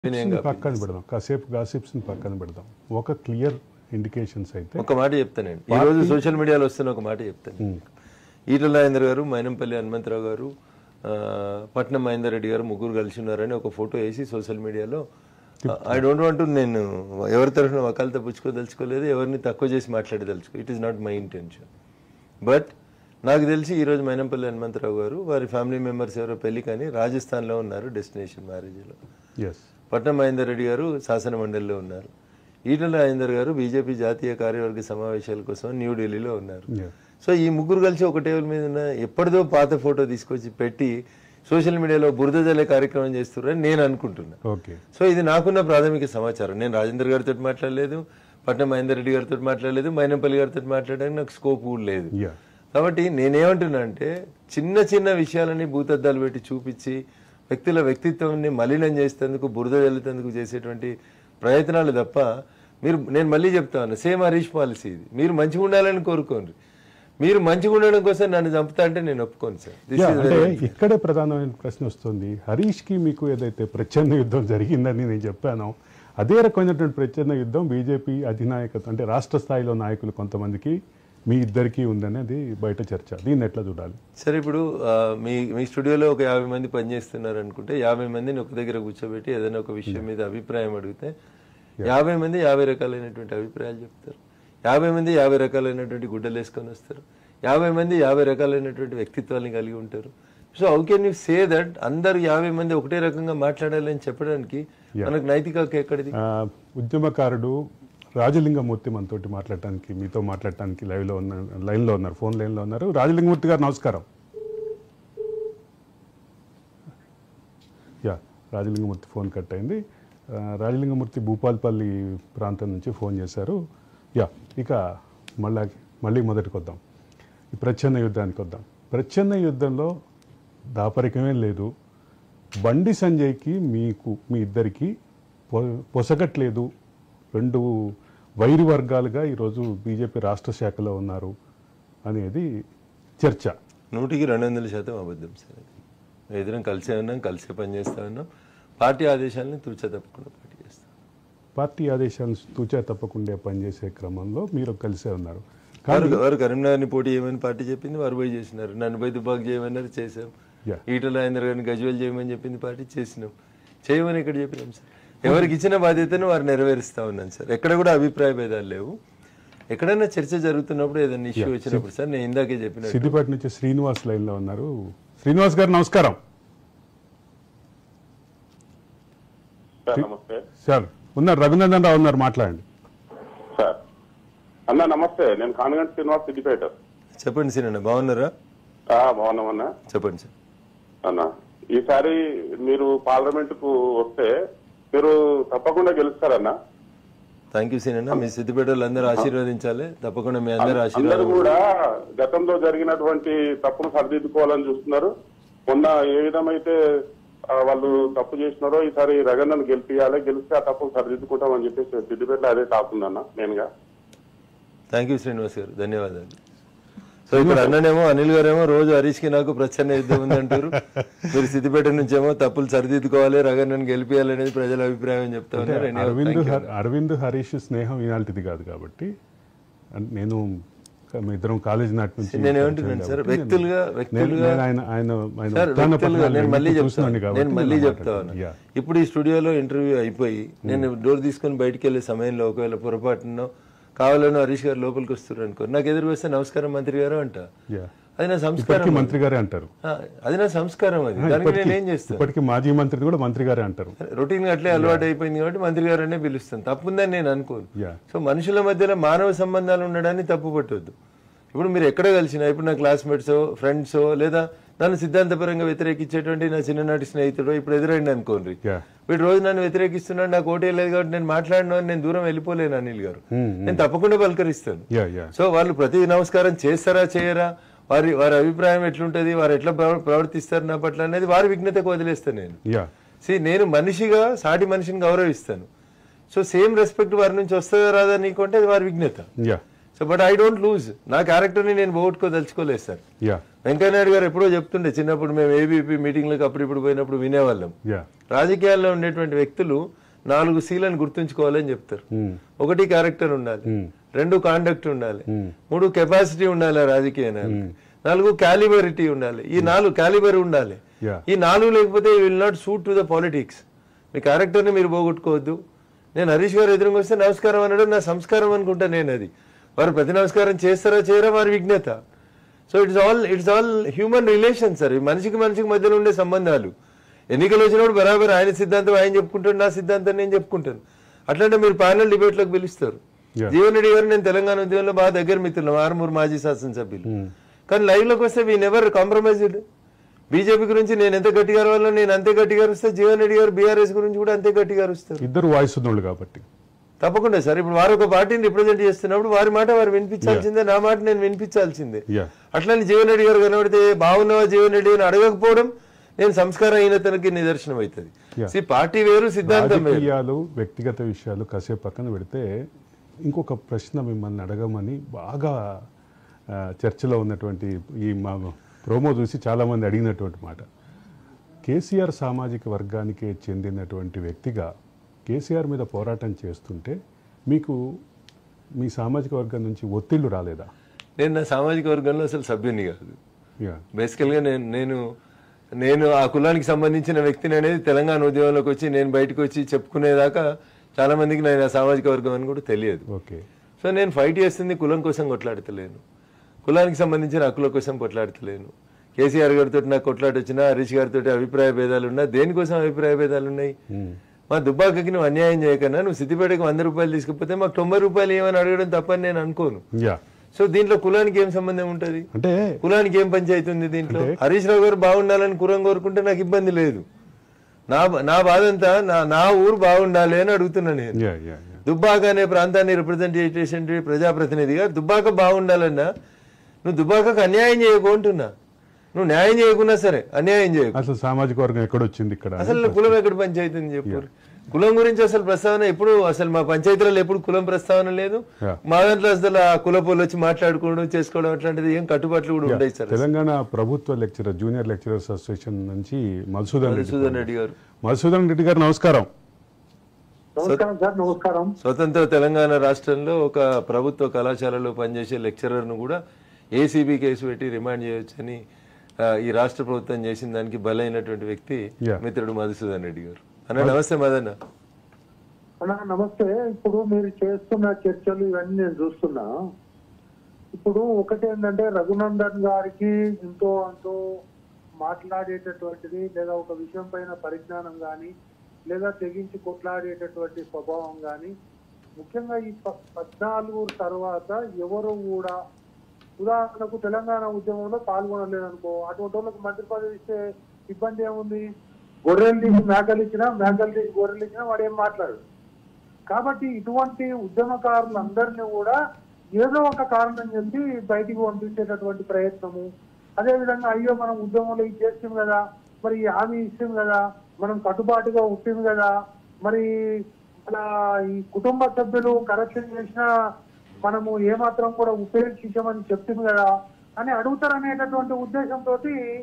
వినయంగా పక్కన పెడదాం కాసేపు గాసిప్స్ పక్కన పెడదాం ఒక క్లియర్ ఇండికేషన్స్ అయితే ఒక మాట చెప్తానండి ఈ రోజు సోషల్ మీడియాలో వస్తున్న ఒక మాట చెప్తాను ఈటల రాజేంద్ర గారు మైనంపల్లి హనుమంతరావు గారు ఆ, పట్నం మహేందర్ రెడ్డి గారు ముగ్గురు కలిసి ఉన్నారని ఒక ఫోటో వేసి సోషల్ మీడియాలో ఐ డోంట్ వాంట్ నేను ఎవరి తరఫున వకాలతో పుచ్చుకోదలుచుకోలేదు ఎవరిని తక్కువ చేసి మాట్లాడదలుచుకో it is not my intention but నాకు తెలిసి ఈ రోజు మైనంపల్లి హనుమంతరావు గారు వారి ఫ్యామిలీ మెంబర్స్ ఎవరో పెళ్లి కానీ రాజస్థాన్లో ఉన్నారు డెస్టినేషన్ మ్యారేజ్లో ఎస్ పట్నం మహేందర్ రెడ్డి గారు శాసన మండలిలో ఉన్నారు ఈటల రాజేందర్ గారు బీజేపీ జాతీయ కార్యవర్గ సమావేశాల కోసం న్యూఢిల్లీలో ఉన్నారు సో ఈ ముగ్గురు కలిసి ఒక టేబుల్ మీద ఉన్న ఎప్పటిదో పాత ఫోటో తీసుకొచ్చి పెట్టి సోషల్ మీడియాలో బురద జల్లే కార్యక్రమం చేస్తున్నారని నేను అనుకుంటున్నా ఓకే సో ఇది నాకున్న ప్రాథమిక సమాచారం నేను రాజేందర్ గారితో మాట్లాడలేదు పట్నం మహేందర్ రెడ్డి గారితో మాట్లాడలేదు మైనంపల్లి గారితో మాట్లాడడానికి నాకు స్కోప్ కూడా లేదు యా కాబట్టి నేనేమంటున్నా అంటే చిన్న చిన్న విషయాలని భూతద్దాలు పెట్టి చూపించి వ్యక్తుల వ్యక్తిత్వాన్ని మలినం చేసేందుకు బురద చల్లుతందుకు చేసేటువంటి ప్రయత్నాలు తప్ప మీరు నేను మళ్ళీ చెప్తాను సేమ్ హరీష్ పాలసీ ఇది మీరు మంచిగా ఉండాలని కోరుకోండి మీరు మంచిగా ఉండడం కోసం నన్ను చంపుతా అంటే నేను ఒప్పుకోను సార్ దిస్ యా, ఇస్ అంటే ఇక్కడే ప్రధానమైన ప్రశ్న వస్తుంది హరీష్ కి మీకు ఏదైతే ప్రచ్ఛన్న యుద్ధం జరిగిందని నేను చెప్పానో అదే రకమైనటువంటి ప్రచ్ఛన్న యుద్ధం బీజేపీ అధినాయకత్వం అంటే రాష్ట్ర స్థాయిలో నాయకులు కొంతమందికి మీ ఇద్దరికి ఉందనేది బయట చర్చ దీన్ని ఎట్లా చూడాలి సరే ఇప్పుడు ఆ, మీ మీ స్టూడియోలో ఒక యాభై మంది పనిచేస్తున్నారు అనుకుంటే యాభై మందిని ఒక దగ్గర కూర్చోబెట్టి ఏదైనా ఒక విషయం మీద అభిప్రాయం అడిగితే యాభై మంది యాభై రకాలైనటువంటి అభిప్రాయాలు చెప్తారు యాభై మంది యాభై రకాలైనటువంటి గుడ్డలు వేసుకొని వస్తారు యాభై మంది యాభై రకాలైనటువంటి వ్యక్తిత్వాన్ని కలిగి ఉంటారు so how can you say that అందరు యాభై మంది ఒకటే రకంగా మాట్లాడాలని చెప్పడానికి మనకు నైతిక హక్కు ఎక్కడిది ఆ, ఉద్యమకారుడు రాజలింగమూర్తి మనతోటి మాట్లాడటానికి మీతో మాట్లాడటానికి లైవ్ లో ఉన్న లైన్ లో ఉన్నారు ఫోన్ లైన్ లో ఉన్నారు రాజలింగమూర్తి గారు నమస్కారం యా రాజలింగమూర్తి ఫోన్ కట్ అయింది ఆ, రాజలింగమూర్తి భూపాల్పల్లి ప్రాంతం నుంచి ఫోన్ చేశారు యా ఇక మళ్ళా మళ్ళీ మొదటికి వద్దాం ఈ ప్రచ్ఛన్న యుద్ధానికి వద్దాం ప్రచ్ఛన్న యుద్ధంలో దాపరికమే లేదు బండి సంజయ్కి మీకు మీ ఇద్దరికి పొ- పొసగట్లేదు రెండు వైరు వర్గాలుగా ఈరోజు బీజేపీ రాష్ట్ర శాఖలో ఉన్నారు అనేది చర్చ నూటికి రెండు వందల శాతం అబద్ధం సార్ అది మేము ఇద్దరం కలిసే ఉన్నాం కలిసే పనిచేస్తా ఉన్నాం పార్టీ ఆదేశాలను తూచా తప్పకుండా పార్టీ చేస్తాం పార్టీ ఆదేశాలను తూచా తప్పకుండా పనిచేసే క్రమంలో మీరు కలిసే ఉన్నారు వారు వారు కరీంనగర్ని పోటీ చేయమని పార్టీ చెప్పింది వారు పోయి చేసినారు నన్ను పోయి దుబాక్ చేయమన్నారు చేసాం Yeah. ఈటల రాజేంద్ర గారిని గజ్వేల్ చేయమని చెప్పింది పార్టీ చేసినాం చేయమని ఇక్కడ చెప్పినాం సార్ ఎవరికి ఇచ్చిన బాధ్యతను వారు నెరవేరుస్తా ఉన్నాను సార్ ఎక్కడ కూడా అభిప్రాయ భేదాలు లేవు ఎక్కడైనా చర్చ జరుగుతున్నప్పుడు ఏదైనా ఇష్యూ వచ్చినప్పుడు సార్ నేను ఇందాకే చెప్పిన సిద్దిపేట నుంచి శ్రీనివాస్ లైన్ లో ఉన్నారు శ్రీనివాస్ గారు నమస్కారం సార్ నమస్తే సార్ ఉన్నారు రఘునందన్ రావు ఉన్నారు మాట్లాడండి సార్ అన్న నమస్తే నేను కానగంటి శ్రీనివాస్ సిద్దిపేట చెప్పండి సీనన్న బాగున్నారా ఆ, బాగున్నామన్నా చెప్పండి సార్ అన్న ఈసారి మీరు పార్లమెంట్ కు వస్తే మీరు తప్పకుండా గెలుస్తారన్న థ్యాంక్ యూ సీనన్న మీ సిద్దిపేట వాళ్ళందరూ ఆశీర్వదించాలి తప్పకుండా మీ అందరూ అందరూ ఆశీర్వాదం కూడా గతంలో జరిగినటువంటి తప్పును సరిదిద్దుకోవాలని చూస్తున్నారు మొన్న ఏ విధమైతే ఆ, వాళ్ళు తప్పు చేసినారో ఈసారి రగన్నను గెలిపియాలి గెలిస్తే ఆ తప్పును సరిదిద్దుకుంటామని చెప్పేసి సిద్దిపేటలో అదే తాకుందన్న నేనుగా థ్యాంక్ యూ శ్రీనివాస్ గారు ధన్యవాదాలు సో ఇక్కడ అన్ననేమో అనిల్ గారేమో రోజు హరీష్ కి నాకు ప్రచ్ఛన్న యుద్ధం ఉందంటారు మీరు సిద్దిపేట నుంచేమో తప్పులు సరిదిద్దుకోవాలి రగన్నను గెలిపియాలి అనేది ప్రజల అభిప్రాయం అని చెప్తా ఉన్నారు Anyhow, అరవింద్ thank you. హర్- అరవింద్ హరీష్ స్నేహం ఇలాంటిది కాదు కాబట్టి అన్- నేను మీ ఇద్దరం కాలేజ్ నాటి నుంచి నేను ఏమంటున్నాను సార్ కాబట్టి వ్యక్తులుగా నేను- వ్యక్తులుగా నేను ఆయన ఆయన ఆయన సార్ ఉత్థాన వ్యక్తులుగా పతనాలు నేను మళ్ళీ ఎన్నో చెప్తాను చూస్తున్నాను కాబట్టి నేను మళ్ళీ నేను చెప్తా మాట్లాడతాను. ఉన్నా యా. ఇప్పుడు ఈ స్టూడియోలో ఇంటర్వ్యూ అయిపోయి నేను డోర్ తీసుకొని బయటికి వెళ్ళే సమయంలో ఒకవేళ పొరపాటునో కావాలనో హరీష్ గారు లోపలికి వస్తారు అనుకో నాకు ఎదురు వస్తే నమస్కారం మంత్రి గారు అంట యా. అది నా సంస్కారం ఇప్పటికీ మంత్రి గారే అంటారు ఆ, అది నా సంస్కారం అది దానికి ఇప్పటికీ నేను ఏం చేస్తాను ఇప్పటికీ మాజీ మంత్రిని కూడా మంత్రి గారే అంటారు రొటీన్ గా అట్లే అలవాటు అయిపోయింది కాబట్టి మంత్రి గారనే పిలుస్తాను తప్పుందని నేను అనుకోను యా. సో మనుషుల మధ్యలో మానవ సంబంధాలు ఉండడాన్ని తప్పు పట్టవద్దు ఇప్పుడు మీరు ఎక్కడ కలిసినా ఇప్పుడు నా క్లాస్మేట్సో ఫ్రెండ్సో లేదా నన్ను సిద్ధాంతపరంగా వ్యతిరేకించేటువంటి నా చిన్ననాటి స్నేహితుడు ఇప్పుడు ఎదురైంది అనుకోండి యా. వీడు రోజు నన్ను వ్యతిరేకిస్తున్నాడు నాకు ఓటే లేదు కాబట్టి నేను మాట్లాడినా అని నేను దూరం వెళ్ళిపోలేను అనిల్ గారు నేను తప్పకుండా పలకరిస్తాను యా యా సో వాళ్ళు ప్రతి నమస్కారం చేస్తారా చేయరా వారి వారి అభిప్రాయం ఎట్లుంటది వారు ఎట్లా ప్రవ- ప్రవర్తిస్తారు నా పట్ల అనేది వారి విఘ్నతకు వదిలేస్తాను నేను యా సి నేను మనిషిగా సాటి మనిషిని గౌరవిస్తాను సో సేమ్ రెస్పెక్ట్ వారి నుంచి వస్తుందా రాదా నీకు అంటే అది వారి విఘ్నత yeah so but I don't lose నా క్యారెక్టర్ని నేను పోగొట్టుకోదలుచుకోలేదు సార్ యా వెంకయ్యనాయుడు గారు ఎప్పుడో చెప్తుండే చిన్నప్పుడు మేము ఏబీపీ మీటింగ్లకు అప్పుడు ఇప్పుడు పోయినప్పుడు వినేవాళ్ళం యా రాజకీయాల్లో ఉండేటువంటి వ్యక్తులు నాలుగు సీలను గుర్తుంచుకోవాలని చెప్తారు ఒకటి క్యారెక్టర్ ఉండాలి రెండు కాండక్ట్ ఉండాలి మూడు కెపాసిటీ ఉండాలి ఆ రాజకీయ నాయకుడికి. నాలుగు క్యాలిబరిటీ ఉండాలి ఈ నాలుగు క్యాలిబర్ ఉండాలి Yeah. ఈ నాలుగు లేకపోతే will not suit to the politics మీ క్యారెక్టర్ని మీరు పోగొట్టుకోవద్దు నేను హరీష్ గారు ఎదురుగా వస్తే నమస్కారం అనడం నా సంస్కారం అనుకుంటా నేను అది వారు ప్రతి నమస్కారం చేస్తారా చేయరా వారి విజ్ఞత so it's all it's all human relation sir ఈ మనిషికి మనిషికి మధ్యలో ఉండే సంబంధాలు ఎన్నికలు వచ్చినప్పుడు బరాబర్ ఆయన సిద్ధాంతం ఆయన చెప్పుకుంటాడు నా సిద్ధాంతం నేను చెప్పుకుంటాను అట్లంటే మీరు ప్యానల్ డిబేట్లకు పిలుస్తారు Yeah. జీవన్ రెడ్డి గారు నేను తెలంగాణ ఉద్యమంలో బాగా దగ్గర మిత్రులు ఆరుమూరు మాజీ శాసనసభ్యులు కానీ లైవ్ లోకి వస్తే వీ నెవర్ కాంప్రమైజ్డ్ బీజేపీ గురించి నేను ఎంత గట్టిగా అరవాలో నేను అంతే గట్టిగా అరుస్తే జీవన్ రెడ్డి గారు బీఆర్ఎస్ గురించి కూడా అంతే గట్టిగా అరుస్తారు ఇద్దరు వాయిస్ ఉన్నోళ్ళు కాబట్టి తప్పకుండా సార్ ఇప్పుడు వారు ఒక పార్టీని రిప్రజెంట్ చేస్తున్నప్పుడు వారి మాట వారు వినిపించాల్సిందే నా మాట నేను వినిపించాల్సిందే యా అట్లని జీవన్ రెడ్డి గారు కనబడితే బాగున్నావా జీవన్ రెడ్డి అని అడగకపోవడం నేను సంస్కారహీనతనికి నిదర్శనం అవుతుంది Yeah. See, పార్టీ వేరు సిద్ధాంతం వేరు రాజకీయాలు వ్యక్తిగత విషయాలు కాసేపు పక్కన పెడితే ఇంకొక ప్రశ్న మిమ్మల్ని అడగమని బాగా ఆ, చర్చలో ఉన్నటువంటి ఈ మా ప్రోమో చూసి చాలామంది అడిగినటువంటి మాట కేసీఆర్ సామాజిక వర్గానికి చెందినటువంటి వ్యక్తిగా కేసీఆర్ మీద పోరాటం చేస్తుంటే మీకు మీ సామాజిక వర్గం నుంచి ఒత్తిళ్లు రాలేదా నేను నా సామాజిక వర్గంలో అసలు సభ్యుని కాదు యా బేసికల్గా నేను నేను నేను ఆ కులానికి సంబంధించిన వ్యక్తిని అనేది తెలంగాణ ఉద్యమంలోకి వచ్చి నేను బయటకు వచ్చి చెప్పుకునేదాకా చాలా మందికి నేను ఆ సామాజిక వర్గం అని కూడా తెలియదు ఓకే సో నేను ఫైట్ చేస్తుంది కులం కోసం కొట్లాడతలేను కులానికి సంబంధించిన హక్కుల కోసం కొట్లాడతలేను కేసీఆర్ గారితో నాకు కొట్లాట వచ్చినా హరీష్ గారితో అభిప్రాయ భేదాలు ఉన్నా దేనికోసం అభిప్రాయ భేదాలు ఉన్నాయి మా దుబ్బాకకి నువ్వు అన్యాయం చేయకన్నా నువ్వు సిద్దిపేటకి వంద రూపాయలు తీసుకుపోతే మాకు తొంభై రూపాయలు ఏమని అడగడం తప్పని నేను అనుకోను యా సో దీంట్లో కులానికి ఏం సంబంధం ఉంటది అంటే కులానికి ఏం పంచాయతీ ఉంది దీంట్లో హరీష్ రావు గారు బాగుండాలని కులం కోరుకుంటే నాకు ఇబ్బంది లేదు నా నా బాధ అంతా నా నా ఊరు బాగుండాలి అని అడుగుతున్నా నేను యా యా యా దుబ్బాక అనే ప్రాంతాన్ని రిప్రజెంట్ చేసేటువంటి ప్రజాప్రతినిధిగా దుబ్బాక బాగుండాలన్నా నువ్వు దుబ్బాకకు అన్యాయం చేయకు అంటున్నా నువ్వు న్యాయం చేయకున్నా సరే అన్యాయం చేయకు అసలు సామాజిక వర్గం ఎక్కడొచ్చింది ఇక్కడ అని అసలు కులం ఎక్కడ పంచాయతీ అని చెప్పు కులం గురించి అసలు ప్రస్తావన ఎప్పుడు అసలు మా పంచాయతీలలో ఎప్పుడు కులం ప్రస్తావన లేదు Yeah. మా దాంట్లో అసలు ఆ కుల పోలు వచ్చి మాట్లాడుకోవడం చేసుకోవడం అట్లాంటిది ఏం కట్టుబాట్లు కూడా ఉండవు సార్ తెలంగాణ ప్రభుత్వ లెక్చరర్ జూనియర్ లెక్చరర్స్ అసోసియేషన్ నుంచి మధుసూదన్ రెడ్డి మధుసూదన్ రెడ్డి గారు మధుసూదన్ రెడ్డి గారు నమస్కారం నమస్కారం సార్ నమస్కారం స్వతంత్ర తెలంగాణ రాష్ట్రంలో ఒక ప్రభుత్వ కళాశాలలో పనిచేసే లెక్చరర్ను కూడా ఏసీబీ కేసు పెట్టి రిమాండ్ చేయొచ్చని ఆ, ఈ రాష్ట్ర ప్రభుత్వం చేసిన దానికి బలైనటువంటి వ్యక్తి Yeah. మిత్రుడు మధుసూదన్ రెడ్డి గారు అన్న నమస్తే మదన్న అన్నా నమస్తే ఇప్పుడు మీరు చేస్తున్న చర్చలు ఇవన్నీ నేను చూస్తున్నా ఇప్పుడు ఒకటి ఏంటంటే రఘునందన్ గారికి ఎంతో అంతో మాట్లాడేటటువంటిది లేదా ఒక విషయం పైన పరిజ్ఞానం కానీ లేదా తెగించి కొట్లాడేటటువంటి స్వభావం కానీ ముఖ్యంగా ఈ ప- పద్నాలుగు తర్వాత ఎవరు కూడా ఉదాహరణకు తెలంగాణ ఉద్యమంలో పాల్గొనలేదనుకో అటువంటి వాళ్ళకి మంత్రి పదవి ఇస్తే ఇబ్బంది ఏముంది గొర్రెలు తీసి మేకలు ఇచ్చినా మేకలు తీసి గొర్రెలు ఇచ్చినా వాడు ఏం మాట్లాడు కాబట్టి ఇటువంటి ఉద్యమకారులందరినీ కూడా ఏదో ఒక కారణం చెప్పి బయటికి పంపించేటటువంటి ప్రయత్నము అదే విధంగా అయ్యో మనం ఉద్యమంలో ఇది చేస్తాం కదా మరి ఈ హామీ ఇస్తాం కదా మనం కట్టుబాటుగా ఉంటుంది కదా మరి మన ఈ కుటుంబ సభ్యులు కరప్షన్ చేసినా మనము ఏమాత్రం కూడా ఉపేక్షించమని చెప్తుంది కదా అని అడుగుతారనేటటువంటి ఉద్దేశంతో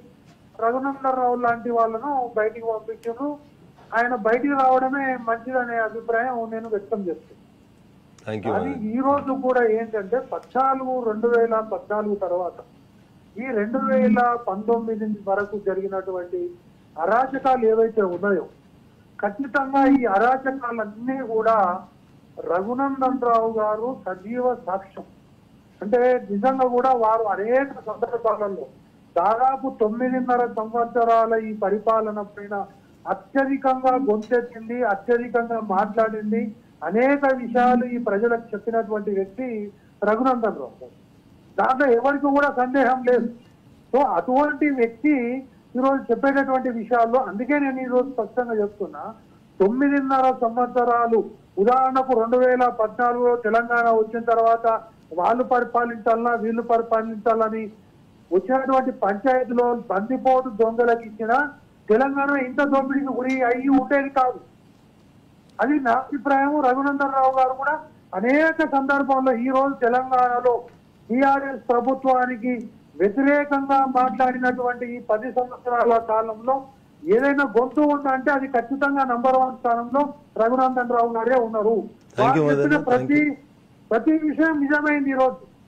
రఘునందన్ రావు లాంటి వాళ్ళను బయటికి పంపించారు ఆయన బయటికి రావడమే మంచిదనే అభిప్రాయం నేను వ్యక్తం చేస్తున్నాను థ్యాంక్ యూ అది ఈ రోజు కూడా ఏంటంటే పద్నాలుగు రెండు వేల పద్నాలుగు తర్వాత ఈ రెండు వేల పంతొమ్మిది వరకు జరిగినటువంటి అరాచకాలు ఏవైతే ఉన్నాయో ఖచ్చితంగా ఈ అరాచకాలన్నీ కూడా రఘునందన్ రావు గారు సజీవ సాక్ష్యం అంటే నిజంగా కూడా వారు అనేక సందర్భాలలో దాదాపు తొమ్మిదిన్నర సంవత్సరాల ఈ పరిపాలన పైన అత్యధికంగా గొంతెత్తింది అత్యధికంగా మాట్లాడింది అనేక విషయాలు ఈ ప్రజలకు చెప్పినటువంటి వ్యక్తి రఘునందన్ రావు గారు దాంట్లో ఎవరికి కూడా సందేహం లేదు సో అటువంటి వ్యక్తి ఈరోజు చెప్పేటటువంటి విషయాల్లో అందుకే నేను ఈరోజు స్పష్టంగా చెప్తున్నా తొమ్మిదిన్నర సంవత్సరాలు ఉదాహరణకు రెండు వేల పద్నాలుగులో తెలంగాణ వచ్చిన తర్వాత వాళ్ళు పరిపాలించాలన్నా వీళ్ళు పరిపాలించాలని వచ్చినటువంటి పంచాయతీలో బందిపోటు దొంగలకు ఇచ్చిన తెలంగాణ ఇంత దోపిడీకి గురి అయ్యి ఉండేది కాదు అది నా అభిప్రాయం రఘునందన్ రావు గారు కూడా అనేక సందర్భాల్లో ఈ రోజు తెలంగాణలో టిఆర్ఎస్ ప్రభుత్వానికి వ్యతిరేకంగా మాట్లాడినటువంటి ఈ పది సంవత్సరాల కాలంలో ఏదైనా గొంతు ఉందంటే అది ఖచ్చితంగా నంబర్ వన్ స్థానంలో రఘునందన్ రావు గారే ఉన్నారు Thank you, వారు చెప్పిన మదన్. Thank ప్రతి ప్రతి విషయం నిజమైంది ఈ రోజు